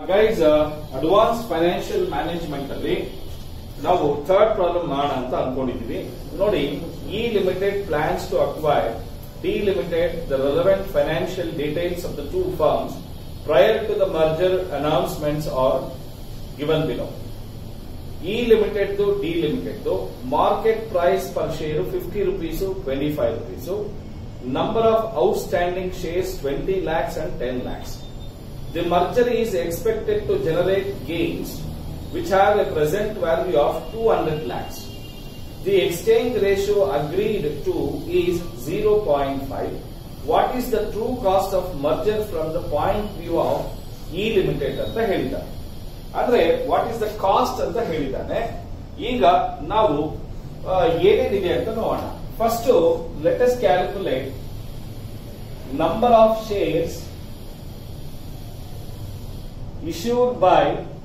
Guys advance financial management ಅಲ್ಲಿ ನಾವು third problem ಮಾಡೋಣ ಅಂತ ಅನ್ಕೊಂಡಿದೀವಿ ನೋಡಿ E limited plans to acquire D limited the relevant financial details of the two firms prior to the merger announcements are given below E limited D limited market price per share fifty rupees twenty five rupees number of outstanding shares twenty lakhs and ten lakhs The merger is expected to generate gains which have a present value of 200 lakhs. The exchange ratio agreed to is 0.5. What is the true cost of merger from the point view of E Limited ಅಂತ ಹೇಳಿದ್ದಾರೆ ಅಂದ್ರೆ what is the cost ಅಂತ ಹೇಳಿದ್ದಾನೆ ಈಗ ನಾವು ಆ, ಏನೇನಿದೆ ಅಂತ ನೋಡೋಣ first let's calculate number of shares issued by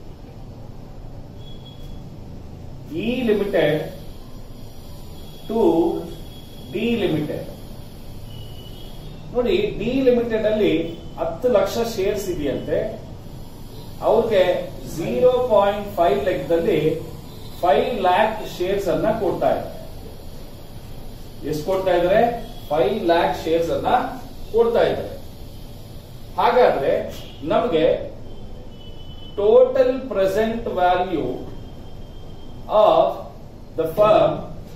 E Limited to D Limited. ನೋಡಿ ಡಿ ಲಿಮಿಟೆಡ್ ಅಲ್ಲಿ ಹತ್ತು ಲಕ್ಷ ಶೇರ್ಸ್ ಇದೆಯಂತೆ ಅವ್ರಿಗೆ ಝೀರೋ ಪಾಯಿಂಟ್ ಫೈವ್ ಲೆಕ್ಕದಲ್ಲಿ ಫೈವ್ ಲ್ಯಾಕ್ ಶೇರ್ಸ್ ಅನ್ನ ಕೊಡ್ತಾ ಇದ್ದಾರೆ ಎಷ್ಟು ಕೊಡ್ತಾ ಇದ್ದಾರೆ ಫೈವ್ ಲ್ಯಾಕ್ ಶೇರ್ಸ್ ಅನ್ನ ಕೊಡ್ತಾ ಇದ್ದಾರೆ ಹಾಗಾದ್ರೆ ನಮಗೆ total present value of the firm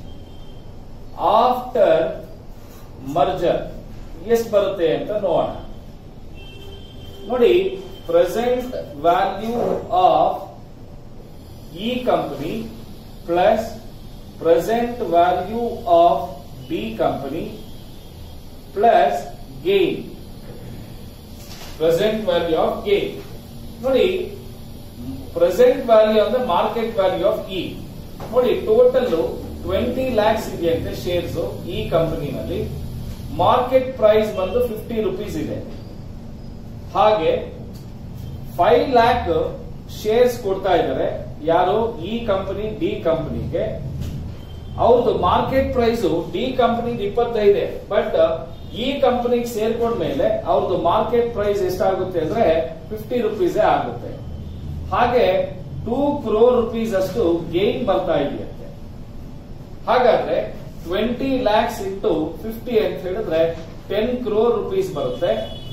after merger ಎಷ್ಟು ಬರುತ್ತೆ ಅಂತ ನೋಡೋಣ ನೋಡಿ present value of E company plus present value of D company plus gain present value of gain ನೋಡಿ ಪ್ರೆಸೆಂಟ್ ವ್ಯಾಲ್ಯೂ ಅಂದ್ರೆ ಮಾರ್ಕೆಟ್ ವ್ಯಾಲ್ಯೂ ಆಫ್ ಇ ನೋಡಿ total twenty lakhs ಇದೆಯಂತೆ shares ಈ ಕಂಪನಿನಲ್ಲಿ ಮಾರ್ಕೆಟ್ ಪ್ರೈಸ್ ಬಂದು ಫಿಫ್ಟಿ ರುಪೀಸ್ ಇದೆ ಹಾಗೆ ಫೈವ್ ಲ್ಯಾಕ್ ಶೇರ್ಸ್ ಕೊಡ್ತಾ ಇದ್ದಾರೆ ಯಾರು ಈ ಕಂಪನಿ ಡಿ ಕಂಪನಿಗೆ ಅವ್ರದ್ದು ಮಾರ್ಕೆಟ್ ಪ್ರೈಸ್ ಡಿ ಕಂಪನಿ ಇಪ್ಪತ್ತೈದೆ ಬಟ್ ಈ ಕಂಪನಿಗೆ ಸೇರ್ಕೊಂಡ್ಮೇಲೆ ಅವ್ರದ್ದು ಮಾರ್ಕೆಟ್ ಪ್ರೈಸ್ ಎಷ್ಟಾಗುತ್ತೆ ಅಂದ್ರೆ ಫಿಫ್ಟಿ ರುಪೀಸ್ ಆಗುತ್ತೆ ಹಾಗೆ ಟೂ ಕ್ರೋರ್ ರುಪೀಸ್ ಅಷ್ಟು ಗೇನ್ ಬರ್ತಾ ಇದೆಯಂತೆ ಹಾಗಾದ್ರೆ ಟ್ವೆಂಟಿ ಲ್ಯಾಕ್ಸ್ ಇಂಟು ಫಿಫ್ಟಿ ಅಂತ ಹೇಳಿದ್ರೆ ಟೆನ್ ಕ್ರೋರ್ ರುಪೀಸ್ ಬರುತ್ತೆ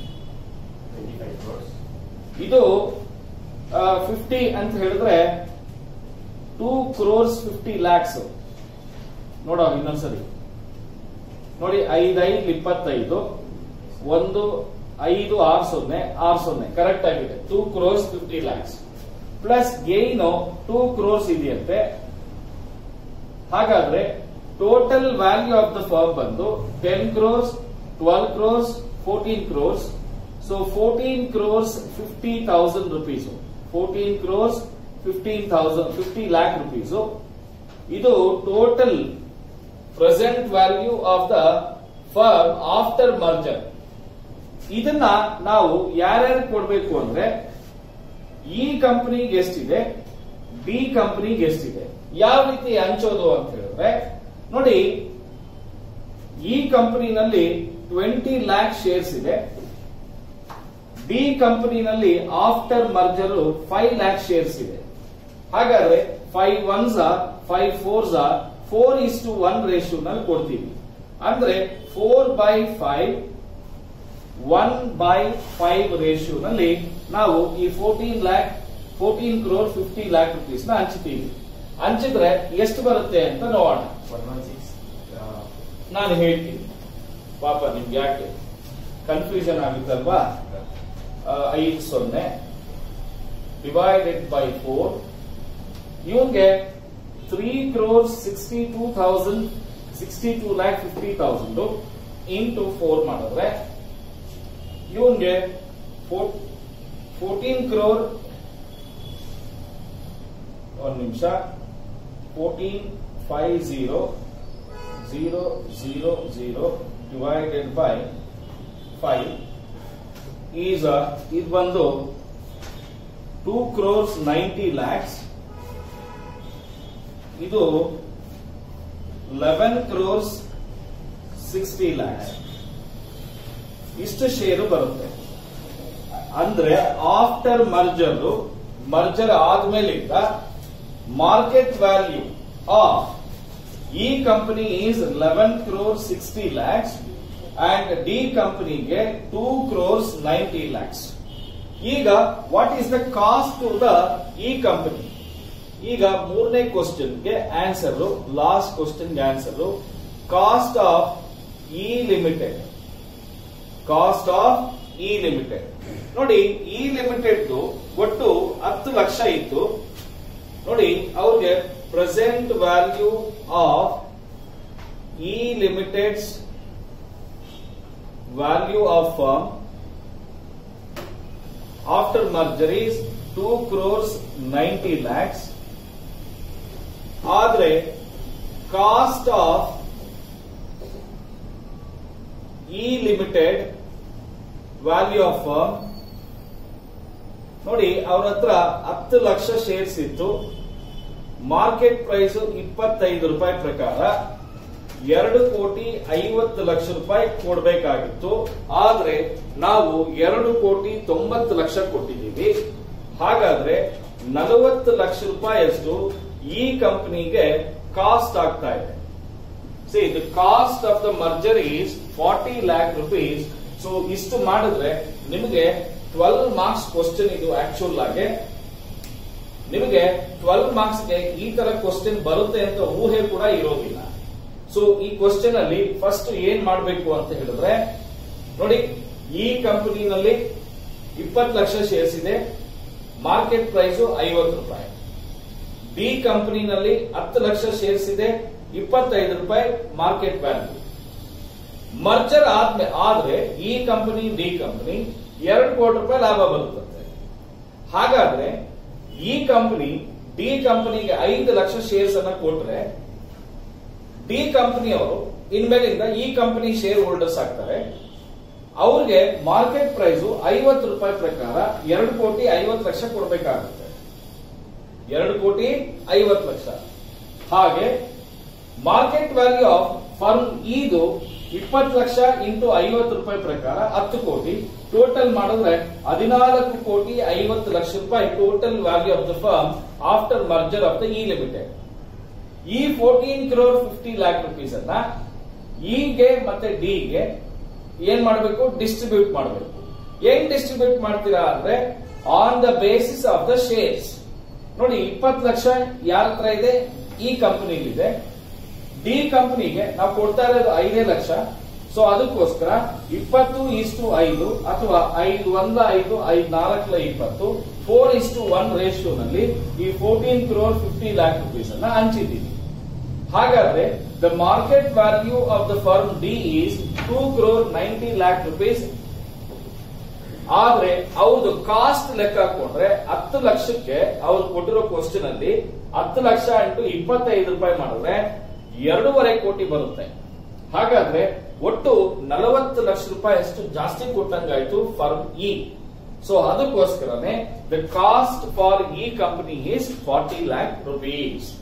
ಇದು ಫಿಫ್ಟಿ ಅಂತ ಹೇಳಿದ್ರೆ ಟೂ ಕ್ರೋರ್ಸ್ ಫಿಫ್ಟಿ ಲ್ಯಾಕ್ಸ್ ನೋಡೋ ಇನ್ನೊಂದ್ಸರಿ ನೋಡಿ ಐದೈದು ಇಪ್ಪತ್ತೈದು ಒಂದು ಐದು ಆರು ಸೊನ್ನೆ ಆರು ಸೊನ್ನೆ ಕರೆಕ್ಟ್ ಆಗಿದೆ two crores fifty lakhs plus gain two crores ಇದೆಯಂತೆ ಹಾಗಾದ್ರೆ total value of the firm ಬಂದು ten crores twelve crores fourteen crores so fourteen crores fifty thousand rupees fourteen crores fifteen thousand fifty lakh rupees ಇದು total present value of the firm after merger ಇದನ್ನ ನಾವು ಯಾರ್ಯಾರು ಕೊಡ್ಬೇಕು ಅಂದ್ರೆ ಈ ಕಂಪನಿಗೆ ಎಷ್ಟಿದೆ ಬಿ ಕಂಪನಿಗೆ ಎಷ್ಟಿದೆ ಯಾವ ರೀತಿ ಹಂಚೋದು ಅಂತ ಹೇಳಿದ್ರೆ ನೋಡಿ ಈ ಕಂಪನಿನಲ್ಲಿ ಟ್ವೆಂಟಿ ಲ್ಯಾಕ್ ಶೇರ್ಸ್ ಇದೆ ಬಿ ಕಂಪನಿನಲ್ಲಿ after merger five lakh shares ಇದೆ ಹಾಗಾದ್ರೆ five ones five fours four is to one ರೇಷಿಯೋನಲ್ಲಿ ಕೊಡ್ತೀವಿ ಅಂದ್ರೆ four by five one by five ರೇಷಿಯೋನಲ್ಲಿ ನಾವು ಈ fourteen lakh fourteen crore fifty lakh rupees ನ ಹಂಚ್ತೀವಿ ಹಂಚಿದ್ರೆ ಎಷ್ಟು ಬರುತ್ತೆ ಅಂತ ನೋಡೋಣ ನಾನು ಹೇಳ್ತೀನಿ ಪಾಪ ನಿಮ್ಗೆ ಯಾಕೆ ಕನ್ಫ್ಯೂಷನ್ ಆಗುತ್ತಲ್ವಾ ಆ, ಐದು ಸೊನ್ನೆ ಡಿವೈಡೆಡ್ ಬೈ ಫೋರ್ ಇವನ್ಗೆ three crore sixty two thousand sixty two lakh fifty thousand into four ಮಾಡಿದ್ರೆ ಇವನ್ಗೆ ಫೋರ್ಟೀನ್ ಕ್ರೋರ್ ಒಂದು ನಿಮಿಷ fourteen five zero zero zero zero divided by five is ಇದು ಬಂದು ಟೂ ಕ್ರೋರ್ಸ್ ನೈಂಟಿ ಲ್ಯಾಕ್ಸ್ ಇದು ಲೆವೆನ್ ಕ್ರೋರ್ಸ್ ಸಿಕ್ಸ್ಟಿ ಲ್ಯಾಕ್ಸ್ ಇಷ್ಟು ಶೇರು ಬರುತ್ತೆ ಅಂದ್ರೆ ಆಫ್ಟರ್ ಮರ್ಜರ್ ಮರ್ಜರ್ ಆದ್ಮೇಲಿಂದ market value of E company is eleven crore sixty lakhs and D ಕಂಪನಿಗೆ ಟೂ ಕ್ರೋರ್ಸ್ ನೈಂಟಿ ಲ್ಯಾಕ್ಸ್ ಈಗ what is the cost to the E company ಈಗ ಮೂರನೇ ಕ್ವಶನ್ಗೆ ಆನ್ಸರ್ ಲಾಸ್ಟ್ ಕ್ವಶನ್ಗೆ answer cost of E limited cost of E limited ನೋಡಿ E limited ಒಟ್ಟು ಹತ್ತು ಲಕ್ಷ ಇತ್ತು ನೋಡಿ ಅವ್ರಿಗೆ present value of E limited's value of firm after merger is two crores ninety lakhs ಆದ್ರೆ cost of E limited value of firm ನೋಡಿ ಅವ್ರ ಹತ್ರ ಹತ್ತು ಲಕ್ಷ ಶೇರ್ಸ್ ಇತ್ತು ಮಾರ್ಕೆಟ್ ಪ್ರೈಸ್ ಇಪ್ಪತ್ತೈದು ರೂಪಾಯಿ ಪ್ರಕಾರ ಎರಡು ಕೋಟಿ ಐವತ್ತು ಲಕ್ಷ ರೂಪಾಯಿ ಕೊಡಬೇಕಾಗಿತ್ತು ಆದ್ರೆ ನಾವು ಎರಡು ಕೋಟಿ ತೊಂಬತ್ತು ಲಕ್ಷ ಕೊಟ್ಟಿದ್ದೀವಿ ಹಾಗಾದ್ರೆ ನಲವತ್ತು ಲಕ್ಷ ರೂಪಾಯಿಯಷ್ಟು ಈ ಕಂಪನಿಗೆ ಕಾಸ್ಟ್ ಆಗ್ತಾ ಇದೆ see the cost of the merger is forty lakh rupees so ಇಷ್ಟು ಮಾಡಿದ್ರೆ ನಿಮಗೆ ಟ್ವೆಲ್ವ್ ಮಾರ್ಕ್ಸ್ ಕ್ವಶನ್ ಇದು ಆಕ್ಚುಲ್ ಆಗಿ ನಿಮಗೆ ಟ್ವೆಲ್ವ್ ಮಾರ್ಕ್ಸ್ ಗೆ ಈ ತರ ಕ್ವಶನ್ ಬರುತ್ತೆ ಅಂತ ಊಹೆ ಕೂಡ ಇರೋದಿಲ್ಲ ಸೊ ಈ ಕ್ವಶನ್ ಅಲ್ಲಿ ಫಸ್ಟ್ ಏನ್ ಮಾಡಬೇಕು ಅಂತ ಹೇಳಿದ್ರೆ ನೋಡಿ ಈ ಕಂಪನಿನಲ್ಲಿ ಇಪ್ಪತ್ತು ಲಕ್ಷ ಶೇರ್ಸ್ ಇದೆ ಮಾರ್ಕೆಟ್ ಪ್ರೈಸ್ ಐವತ್ತು ರೂಪಾಯಿ ಡಿ ಕಂಪನಿನಲ್ಲಿ ಹತ್ತು ಲಕ್ಷ ಶೇರ್ಸ್ ಇದೆ ಇಪ್ಪತ್ತೈದು ರೂಪಾಯಿ ಮಾರ್ಕೆಟ್ ವ್ಯಾಲ್ಯೂ ಮರ್ಜರ್ ಆದ್ಮೇ ಆದ್ರೆ ಈ ಕಂಪನಿ ಡಿ ಕಂಪನಿ ಎರಡು ಕೋಟಿ ರೂಪಾಯಿ ಲಾಭ ಬರುತ್ತದೆ ಹಾಗಾದ್ರೆ ಈ ಕಂಪನಿ ಡಿ ಕಂಪನಿಗೆ ಐದು ಲಕ್ಷ ಶೇರ್ಸ್ ಅನ್ನ ಕೊಟ್ರೆ ಡಿ ಕಂಪನಿಯವರು ಇನ್ಮೇಲಿಂದ ಈ ಕಂಪನಿ ಶೇರ್ ಹೋಲ್ಡರ್ಸ್ ಆಗ್ತಾರೆ ಅವ್ರಿಗೆ ಮಾರ್ಕೆಟ್ ಪ್ರೈಸ್ ಐವತ್ತು ರೂಪಾಯಿ ಪ್ರಕಾರ ಎರಡು ಕೋಟಿ ಐವತ್ತು ಲಕ್ಷ ಕೊಡಬೇಕಾಗುತ್ತೆ ಎರಡು ಕೋಟಿ ಐವತ್ತು ಲಕ್ಷ ಹಾಗೆ ಮಾರ್ಕೆಟ್ ವ್ಯಾಲ್ಯೂ ಆಫ್ ಫರ್ಮ್ ಇದು ಇಪ್ಪತ್ತು ಲಕ್ಷ ಇಂಟು ಐವತ್ತು ರೂಪಾಯಿ ಪ್ರಕಾರ ಹತ್ತು ಕೋಟಿ ಟೋಟಲ್ ಮಾಡಿದ್ರೆ ಹದಿನಾಲ್ಕು ಕೋಟಿ ಐವತ್ತು ಲಕ್ಷ ರೂಪಾಯಿ total value of the firm after merger of the E limited ಈ fourteen crore fifty lakh rupees ಅನ್ನ ಇಗೆ ಮತ್ತೆ ಡಿಗೆ ಏನ್ ಮಾಡಬೇಕು ಡಿಸ್ಟ್ರಿಬ್ಯೂಟ್ ಮಾಡಬೇಕು ಹೆಂಗ್ ಡಿಸ್ಟ್ರಿಬ್ಯೂಟ್ ಮಾಡ್ತೀರಾ ಅಂದ್ರೆ on the basis of the shares ನೋಡಿ ಇಪ್ಪತ್ತು ಲಕ್ಷ ಯಾರ ಹತ್ರ ಇದೆ ಈ ಕಂಪನಿಲಿದೆ ಡಿ ಕಂಪನಿಗೆ ನಾವು ಕೊಡ್ತಾ ಇರೋದು ಐದೇ ಲಕ್ಷ ಸೊ ಅದಕ್ಕೋಸ್ಕರ ಇಪ್ಪತ್ತು ಇಷ್ಟು ಐದು ಅಥವಾ ಐದು ಒಂದ ಐದು ಐದು ನಾಲ್ಕಲ ಇಪ್ಪತ್ತು ಫೋರ್ ಇಷ್ಟು ಒನ್ ರೇಷಿಯೋನಲ್ಲಿ ಈ fourteen crore fifty lakh rupees ಅನ್ನ ಹಂಚಿದ್ದೀವಿ ಹಾಗಾದ್ರೆ the market value of the firm D is two crore ninety lakh rupees ಆದ್ರೆ ಅವ್ರದ್ದು ಕಾಸ್ಟ್ ಲೆಕ್ಕ ಹಾಕೊಂಡ್ರೆ ಹತ್ತು ಲಕ್ಷಕ್ಕೆ ಅವ್ರು ಕೊಟ್ಟಿರೋ ಕ್ವಶನ್ ಅಲ್ಲಿ ಹತ್ತು ಲಕ್ಷ ಇಂಟು ಇಪ್ಪತ್ತೈದು ರೂಪಾಯಿ ಮಾಡಿದ್ರೆ ಎರಡೂವರೆ ಕೋಟಿ ಬರುತ್ತೆ ಹಾಗಾದ್ರೆ ಒಟ್ಟು ನಲವತ್ತು ಲಕ್ಷ ರೂಪಾಯಿ ಅಷ್ಟು ಜಾಸ್ತಿ ಕೊಟ್ಟಂಗಾಯ್ತು ಫರ್ಮ್ ಇ ಸೊ ಅದಕ್ಕೋಸ್ಕರನೇ the cost for E company is forty lakh rupees